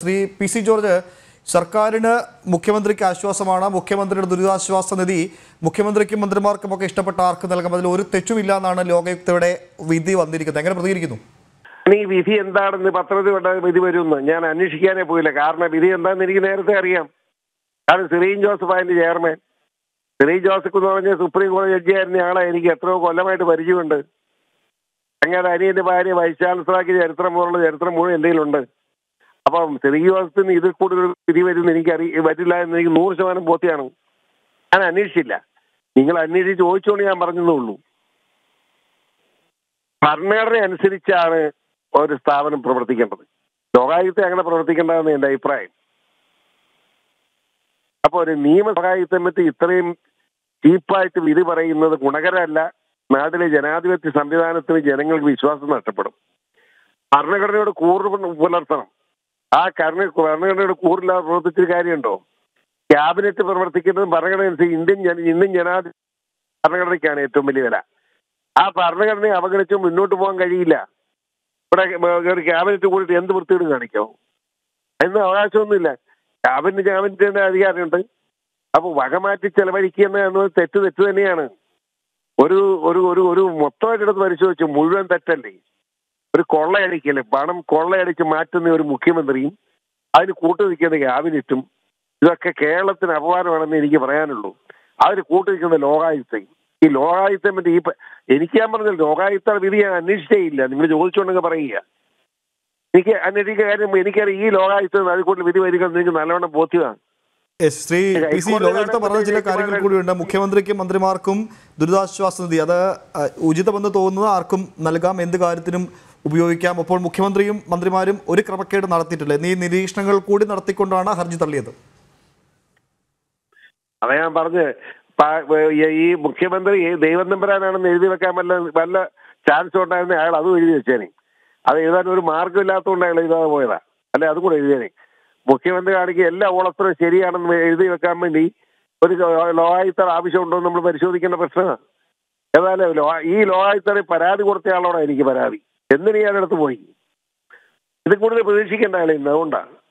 Shri P C George സർക്കാരിന് മുഖ്യമന്ത്രിക്ക് ആശ്വാസമാണ് മുഖ്യമന്ത്രിയുടെ ദുരിതാശ്വാസ നിധി മുഖ്യമന്ത്രിക്കും മന്ത്രിമാർക്കും ഒക്കെ ഇഷ്ടപ്പെട്ട ആർക്ക് നൽകാം അതിൽ ഒരു തെറ്റുമില്ല എന്നാണ് ലോകയുക്തയുടെ വിധി വന്നിരിക്കുന്നത് എങ്ങനെ പ്രതികരിക്കുന്നു ഈ വിധി എന്താണെന്ന് പത്രത്തിൽ കണ്ട വിധി വരുമെന്ന് ഞാൻ അന്വേഷിക്കാനേ പോയില്ല കാരണം വിധി എന്താണെന്ന് എനിക്ക് നേരത്തെ അറിയാം കാരണം സിറീൻ ജോസഫ് അതിന്റെ ചെയർമാൻ സിറീൻ ജോസഫ് എന്ന് പറഞ്ഞ സുപ്രീം കോടതി ജഡ്ജിയായിരുന്ന ആളെ എനിക്ക് എത്രയോ കൊല്ലമായിട്ട് പരിചയമുണ്ട് അങ്ങനെ അനിയന്റെ ഭാര്യ വൈസ് ചാൻസലറാക്കിയ ചരിത്രം പോലുള്ള ചരിത്രം മുഴുവൻ എന്തെങ്കിലും ഉണ്ട് അപ്പം സിറീൻ ജോസഫിന് ഇതിൽ കൂടുതൽ ഒരു വിധി വരുമെന്ന് എനിക്ക് അറി വരില്ല എന്ന് എനിക്ക് നൂറ് ശതമാനം ബോധ്യമാണ് ഞാൻ അന്വേഷിച്ചില്ല നിങ്ങൾ അന്വേഷിച്ച് ചോദിച്ചുകൊണ്ട് ഞാൻ പറഞ്ഞതേ ഉള്ളൂ ഭരണഘടന അനുസരിച്ചാണ് ഒരു സ്ഥാപനം പ്രവർത്തിക്കേണ്ടത് ലോകായുക്തം അങ്ങനെ പ്രവർത്തിക്കേണ്ടതെന്ന് എന്റെ അഭിപ്രായം അപ്പൊ ഒരു നിയമ സഹായുക്തം പറ്റി ഇത്രയും ചീപ്പായിട്ട് വിധി പറയുന്നത് ഗുണകരമല്ല നാട്ടിലെ ജനാധിപത്യ സംവിധാനത്തിന് ജനങ്ങൾക്ക് വിശ്വാസം നഷ്ടപ്പെടും ഭരണഘടനയോട് കൂറ് പുലർത്തണം ആ കരണ ഭരണഘടനയോട് കൂറില്ലാതെ പ്രവർത്തിച്ചൊരു കാര്യമുണ്ടോ ക്യാബിനറ്റ് പ്രവർത്തിക്കുന്നത് ഭരണഘടന അനുസരിച്ച് ഇന്ത്യൻ ജന ഇന്ത്യൻ ജനാധിപത്യ ഭരണഘടനയ്ക്കാണ് ഏറ്റവും വലിയ വില ആ ഭരണഘടനയെ അവഗണിച്ച് മുന്നോട്ട് പോകാൻ കഴിയില്ല ഇവിടെ ഒരു ക്യാബിനറ്റ് കൂടിയിട്ട് എന്ത് വൃത്തിയോട് കാണിക്കാമോ അതിന് അവകാശമൊന്നുമില്ല ക്യാബിനറ്റ് ക്യാബിനറ്റിന്റെ അധികാരമുണ്ട് അപ്പൊ വകമാറ്റി ചെലവഴിക്കുന്ന എന്നത് തെറ്റ് തെറ്റ് തന്നെയാണ് ഒരു ഒരു ഒരു ഒരു മൊത്തമായിട്ട് എടുത്ത് പരിശോധിച്ച് മുഴുവൻ തെറ്റല്ലേ ഒരു കൊള്ളയടിക്കല്ലേ പണം കൊള്ളയടിച്ച് മാറ്റുന്ന ഒരു മുഖ്യമന്ത്രിയും അതിന് കൂട്ടു നിൽക്കുന്ന ക്യാബിനറ്റും ഇതൊക്കെ കേരളത്തിന് അപമാനമാണെന്ന് എനിക്ക് പറയാനുള്ളൂ അതിന് കൂട്ടു നിൽക്കുന്ന ലോകായുക്തയും ഈ ലോകായുക്തം പറ്റി ഈ പ- എനിക്ക് ഞാൻ പറഞ്ഞ ലോകായുക്ത വിധി ഞാൻ അന്വേഷിച്ചേ ഇല്ല നിങ്ങൾ ചോദിച്ചുകൊണ്ടെങ്കിൽ പറയുക എനിക്ക് അന്വേഷിക്കുന്ന കാര്യം എനിക്കറിയാം ഈ ലോകായുക്തം അതിൽ കൂടുതൽ വിധി വരിക എന്ന് എനിക്ക് നല്ലവണ്ണം ബോധ്യമാണ് S Shri P C Lokayukta പറഞ്ഞ ചില കാര്യങ്ങൾ കൂടിയുണ്ട് മുഖ്യമന്ത്രിക്കും മന്ത്രിമാർക്കും ദുരിതാശ്വാസ നിധി അത് ആ, ഉചിതമെന്ന് തോന്നുന്നത് ആർക്കും നൽകാം എന്ത് കാര്യത്തിനും ഉപയോഗിക്കാം അപ്പോൾ മുഖ്യമന്ത്രിയും മന്ത്രിമാരും ഒരു ക്രമക്കേട് നടത്തിയിട്ടില്ല എന്നീ നിരീക്ഷണങ്ങൾ കൂടി നടത്തിക്കൊണ്ടാണ് ഹർജി തള്ളിയത് അതാ ഞാൻ പറഞ്ഞ് പ- ഈ- ഈ മുഖ്യമന്ത്രി ദൈവം നമ്പരാനാണെന്ന് എഴുതി വെക്കാൻ വല്ല വല്ല ചാൻസ് ഉണ്ടായിരുന്ന അയാൾ അതും എഴുതി വെച്ചേനെ അത് എഴുതാൻ ഒരു മാർഗം ഇല്ലാത്തതുകൊണ്ട് അയാൾ എഴുതാതെ പോയതാ അല്ലെ അതും കൂടെ എഴുതിയേനെ മുഖ്യമന്ത്രി ആണെങ്കിൽ എല്ലാ ഓളത്തിനും ശരിയാണെന്ന് എഴുതി വെക്കാൻ വേണ്ടി ഒരു ലോകായുക്തർ ആവശ്യമുണ്ടോ എന്ന് നമ്മൾ പരിശോധിക്കേണ്ട പ്രശ്നമാണ് ഏതായാലും ലോ- ഈ ലോകായുക്തറെ പരാതി കൊടുത്തയാളോടാണ് എനിക്ക് പരാതി എന്തിനു ഇയാളടുത്ത് പോയി ഇത് കൂടുതൽ പ്രതീക്ഷിക്കേണ്ട ആളെ ഇന്ന് അതുകൊണ്ടാണ്